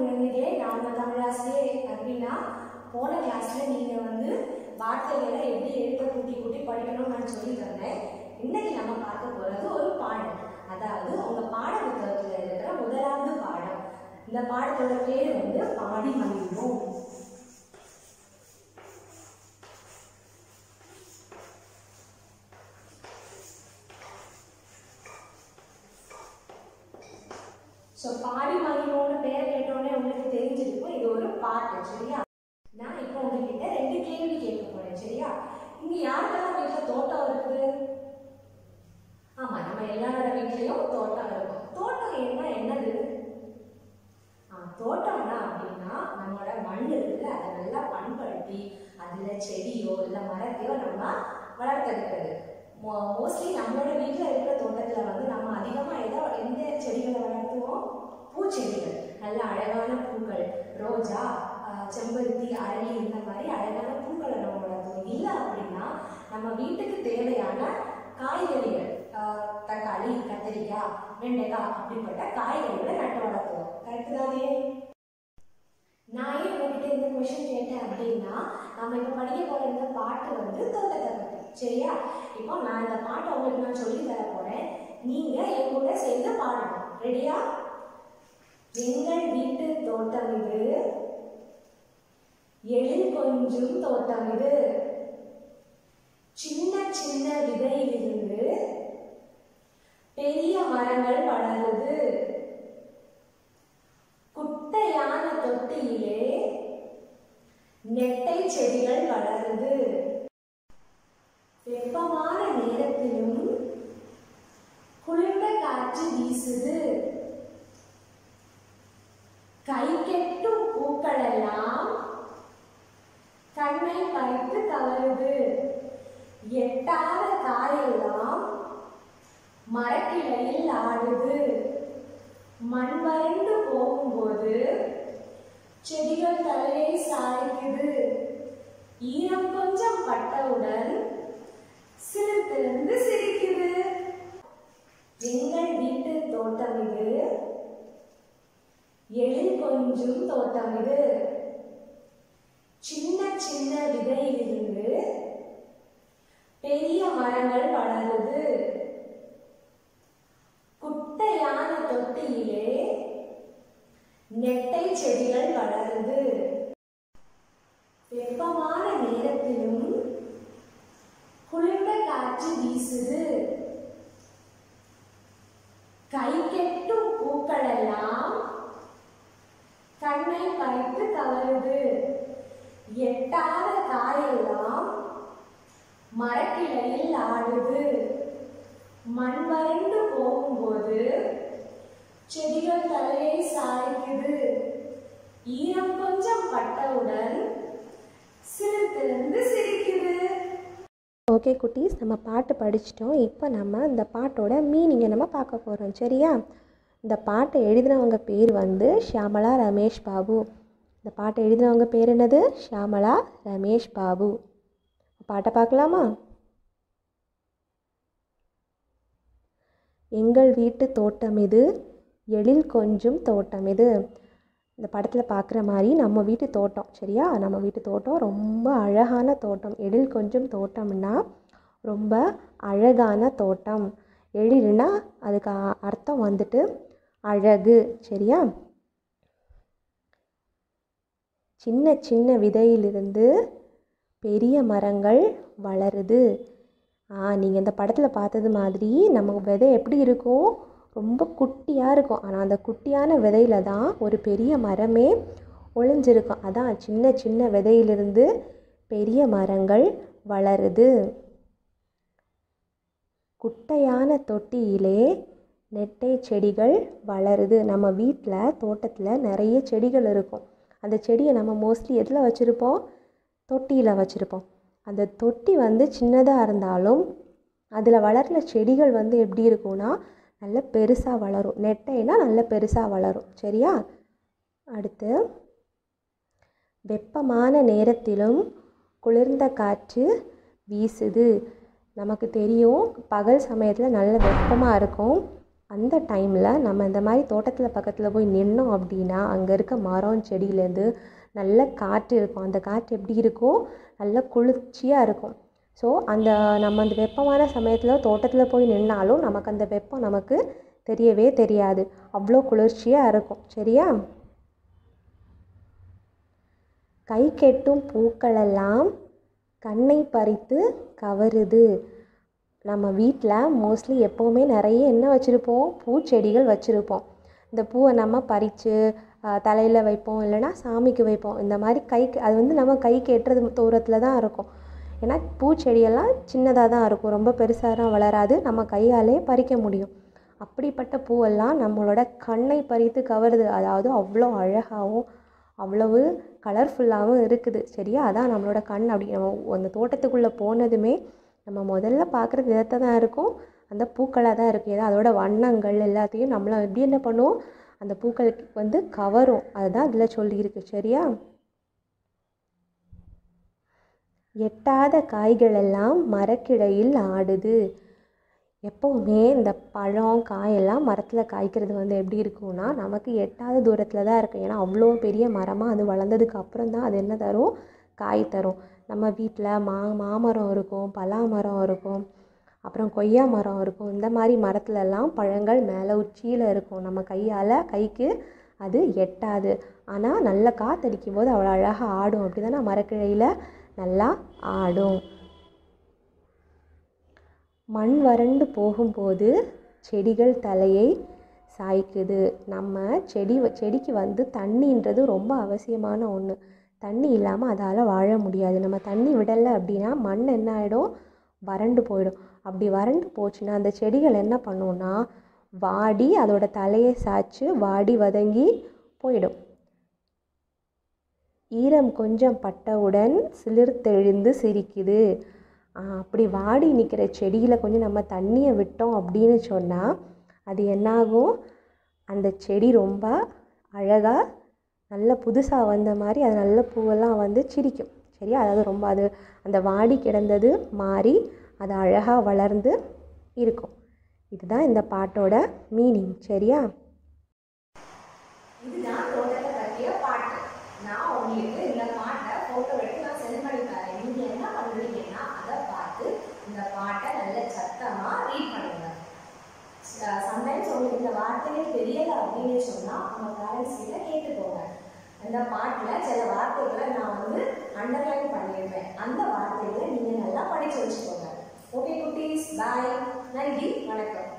குழந்தைகளே நான் தமிழாசிரியர் அப்படின்னா போன கிளாஸ்ல நீங்க வந்து வார்த்தைகளை எப்படி எழுத்த கூட்டி கூட்டி படிக்கணும்னு நான் சொல்லி தந்தேன் இன்னைக்கு நம்ம பார்க்க போறது ஒரு பாடம் அதாவது உங்க பாட புத்தகத்துல இருக்கிற முதலாவது பாடம் இந்த பாடத்தோட பேர் வந்து பாடி மகிழ்வோம் ஸோ பாடி மகிழ்வோம்னு பேர் கேட்டோடனே உங்களுக்கு தெரிஞ்சிருக்கும் இது ஒரு பாட்டு சரியா நான் இப்போ உங்ககிட்ட ரெண்டு கேள்வி கேட்க போறேன் சரியா இங்க யாருக்கெல்லாம் வீட்டில் தோட்டம் இருக்குது ஆமா நம்ம எல்லாரோட வீட்லயும் தோட்டம் இருக்கும் தோட்டம் என்ன என்னது ஆ, தோட்டம்னா அப்படின்னா நம்மளோட மண் இருக்குல்ல அதை நல்லா பண்படுத்தி அதுல செடியோ இல்ல மரத்தையோ நம்ம வளர்த்தெடுக்கிறது மோஸ்ட்லி நம்மளோட வீட்டில் இருக்கிற தோட்டத்துல வந்து நம்ம அதிகமா எதோ எந்த செடிகளை வளர்த்துவோம் பூச்செடிகள் நல்ல அழகான பூக்கள் ரோஜா ஆ, செம்பருத்தி அரளி இந்த மாதிரி அழகான பூக்களை நம்ம வளர்த்துவோம் இல்லை அப்படின்னா நம்ம வீட்டுக்கு தேவையான காய்கறிகள் ஆ, தக்காளி கத்திரிக்காய் வெண்டைக்காய் அப்படிப்பட்ட காய்கறிகளை நட்டு வளர்த்துவோம் கரெக்டு தானே நான் ஏன் உங்ககிட்ட இந்த கொஷின் கேட்டேன் அப்படின்னா நம்ம இப்போ படிக்க போற இந்த பாட்டு வந்து தோட்டத்தை பற்றி சரியா இப்போ நான் இந்த பாட்டை உங்களுக்கு நான் சொல்லி தர போறேன் நீங்க என் கூட சேர்ந்து பாடணும் ரெடியா எங்கள் வீட்டு தோட்டம் இது எழில் கொஞ்சம் தோட்டம் இது சின்ன சின்ன விதையிலிருந்து பெரிய மரங்கள் வளருது குட்டையான தொட்டியிலே நெட்டை செடிகள் வளருது வெப்பமான நேரத்திலும் குளிர்ந்த காற்று வீசுது கை கெட்டும் பூக்கள் எல்லாம் கண்ணை பறித்து கவருது எட்டாத காயெல்லாம் மரக்கிளையில் ஆடுது மண் வறண்டு போகும்போது செடிகள் தலையை சாய்க்குது ஈரம் கொஞ்சம் பட்டவுடன் சிரித்திருந்து சிரிக்குது எங்கள் வீட்டு தோட்டம் இது எழில் கொஞ்சம் தோட்டம் இது சின்ன சின்ன விதையிலிருந்து பெரிய மரங்கள் வளருது குட்டையான தொட்டியிலே நெட்டை செடிகள் வளருது வெப்பமான நேரத்திலும் குளிர்ந்த காற்று வீசுது கை கெட்டும் பூக்கள் எல்லாம் கண்ணை பறித்து கவருது எட்டாத காயெல்லாம் மரக்கிளையில் ஆடுது மண் வறண்டு போகும்போது செடிகள் தலையை சாய்க்குது ஈரம் கொஞ்சம் பட்டவுடன் சிரித்திருந்து சிரிக்குது ஓகே குட்டீஸ் நம்ம பாட்டு படிச்சிட்டோம் இப்போ நம்ம இந்த பாட்டோட மீனிங்கை நம்ம பார்க்க போகிறோம் சரியா இந்த பாட்டை எழுதினவங்க பேர் வந்து ஷியாமலா ரமேஷ் பாபு இந்த பாட்டை எழுதினவங்க பேர் என்னது ஷியாமலா ரமேஷ் பாபு பாட்டை பார்க்கலாமா எங்கள் வீட்டு தோட்டம் இது எழில் கொஞ்சம் தோட்டம் இது இந்த படத்தில் பார்க்குற மாதிரி நம்ம வீட்டு தோட்டம் சரியா நம்ம வீட்டு தோட்டம் ரொம்ப அழகான தோட்டம் எழில் கொஞ்சம் தோட்டம்னா ரொம்ப அழகான தோட்டம் எழில்னா அதுக்கு அ- அர்த்தம் வந்துட்டு அழகு சரியா சின்ன சின்ன விதையிலிருந்து பெரிய மரங்கள் வளருது ஆ நீங்கள் இந்த படத்தில் பார்த்தது மாதிரி நம்ம விதை எப்படி இருக்கும் ரொம்ப குட்டியாக இருக்கும் ஆனால் அந்த குட்டியான விதையில தான் ஒரு பெரிய மரமே ஒளிஞ்சிருக்கும் அதான் சின்ன சின்ன விதையிலிருந்து பெரிய மரங்கள் வளருது குட்டையான தொட்டியிலே நெட்டை செடிகள் வளருது நம்ம வீட்டில் தோட்டத்தில் நிறைய செடிகள் இருக்கும் அந்த செடியை நம்ம மோஸ்ட்லி எதில் வச்சுருப்போம் தொட்டியில் வச்சுருப்போம் அந்த தொட்டி வந்து சின்னதாக இருந்தாலும் அதில் வளர்ற செடிகள் வந்து எப்படி இருக்கும்னா நல்ல பெருசாக வளரும் நெட்டைனா நல்ல பெருசாக வளரும் சரியா அடுத்து வெப்பமான நேரத்திலும் குளிர்ந்த காற்று வீசுது நமக்கு தெரியும் பகல் சமயத்தில் நல்ல வெப்பமாக இருக்கும் அந்த டைமில் நம்ம இந்த மாதிரி தோட்டத்தில் பக்கத்தில் போய் நின்னோம் அப்படின்னா அங்கே இருக்க மரம் செடியிலேருந்து நல்ல காற்று இருக்கும் அந்த காற்று எப்படி இருக்கும் நல்ல குளிர்ச்சியாக இருக்கும் ஸோ அந்த நம்ம அந்த வெப்பமான சமயத்தில் தோட்டத்தில் போய் நின்னாலும் நமக்கு அந்த வெப்பம் நமக்கு தெரியவே தெரியாது அவ்வளோ குளிர்ச்சியாக இருக்கும் சரியா கை கெட்டும் பூக்களெல்லாம் கண்ணை பறித்து கவருது நம்ம வீட்டில் மோஸ்ட்லி எப்போவுமே நிறைய என்ன வச்சுருப்போம் பூச்செடிகள் வச்சுருப்போம் இந்த பூவை நம்ம பறித்து தலையில் வைப்போம் இல்லைனா சாமிக்கு வைப்போம் இந்த மாதிரி கைக்கு அது வந்து நம்ம கைக்கு எட்டுறது தூரத்தில் தான் இருக்கும் ஏன்னா பூச்செடியெல்லாம் சின்னதாக தான் இருக்கும் ரொம்ப பெருசாக வளராது நம்ம கையாலே பறிக்க முடியும் அப்படிப்பட்ட பூவெல்லாம் நம்மளோட கண்ணை பறித்து கவருது அதாவது அவ்வளோ அழகாகவும் அவ்வளவு கலர்ஃபுல்லாகவும் இருக்குது சரியா அதான் நம்மளோட கண் அப்படி நம்ம அந்த தோட்டத்துக்குள்ளே போனதுமே நம்ம முதல்ல பார்க்குறது இதை தான் இருக்கும் அந்த பூக்களாக தான் இருக்குது ஏன்னா அதோட வண்ணங்கள் எல்லாத்தையும் நம்மள எப்படி என்ன பண்ணுவோம் அந்த பூக்கள் வந்து கவரும் அதுதான் இதில் சொல்லியிருக்கு சரியா எட்டாத காய்கள் எல்லாம் மரக்கிளையில் ஆடுது எப்போவுமே இந்த பழம் காயெல்லாம் மரத்தில் காய்க்கிறது வந்து எப்படி இருக்கும்னா நமக்கு எட்டாத தூரத்தில் தான் இருக்கும் ஏன்னா அவ்வளோ பெரிய மரமாக அது வளர்ந்ததுக்கு அப்புறம் தான் அது என்ன தரும் காய் தரும் நம்ம வீட்டில் மா மாமரம் இருக்கும் பலா மரம் இருக்கும் அப்புறம் கொய்யா மரம் இருக்கும் இந்த மாதிரி மரத்துலலாம் பழங்கள் மேலே உச்சியில் இருக்கும் நம்ம கையால் கைக்கு அது எட்டாது ஆனால் நல்ல காற்றடிக்கும் போது அவ்வளோ அழகாக ஆடும் அப்படி தானே மரக்கிளையில் நல்லா ஆடும் மண் வறண்டு போகும்போது செடிகள் தலையை சாய்க்குது நம்ம செடி செடிக்கு வந்து தண்ணின்றது ரொம்ப அவசியமான ஒன்று தண்ணி இல்லாமல் அதால் வாழ முடியாது நம்ம தண்ணி விடலை அப்படின்னா மண் என்ன ஆகிடும் வறண்டு போயிடும் அப்படி வறண்டு போச்சுன்னா அந்த செடிகள் என்ன பண்ணுன்னா வாடி அதோட தலையை சாய்ச்சி வாடி வதங்கி போயிடும் ஈரம் கொஞ்சம் பட்டவுடன் சிலிர்த்தெழுந்து சிரிக்குது அப்படி வாடி நிற்கிற செடியில் கொஞ்சம் நம்ம தண்ணியை விட்டோம் அப்படின்னு சொன்னால் அது என்னாகும் அந்த செடி ரொம்ப அழகாக நல்ல புதுசாக வந்த மாதிரி அது நல்ல பூவெல்லாம் வந்து சிரிக்கும் சரியா அதாவது ரொம்ப அது அந்த வாடி கிடந்தது மாறி அது அழகாக வளர்ந்து இருக்கும் இதுதான் இந்த பாட்டோட மீனிங் சரியா இதுதான் தோட்டத்தை பற்றிய பாட்டு நான் உங்களுக்கு இந்த பாட்டை போட்டோ எடுத்து நான் சென்ட் பண்ணி தரேன் நீங்க என்ன பண்றீங்கன்னா அதை பார்த்து இந்த பாட்டை நல்ல சத்தமா ரீட் பண்ணுங்க சம்டைம்ஸ் உங்களுக்கு இந்த வார்த்தையே தெரியல அப்படின்னு சொன்னா உங்க பேரண்ட்ஸ் கிட்ட கேட்டுக்கோங்க அந்த பாட்டுல சில வார்த்தைகளை நான் வந்து அண்டர்லைன் பண்ணியிருப்பேன் அந்த வார்த்தைகளை நீங்க நல்லா படிச்சு வச்சுக்கோங்க ஓகே குட்டீஸ் பாய் நன்றி வணக்கம்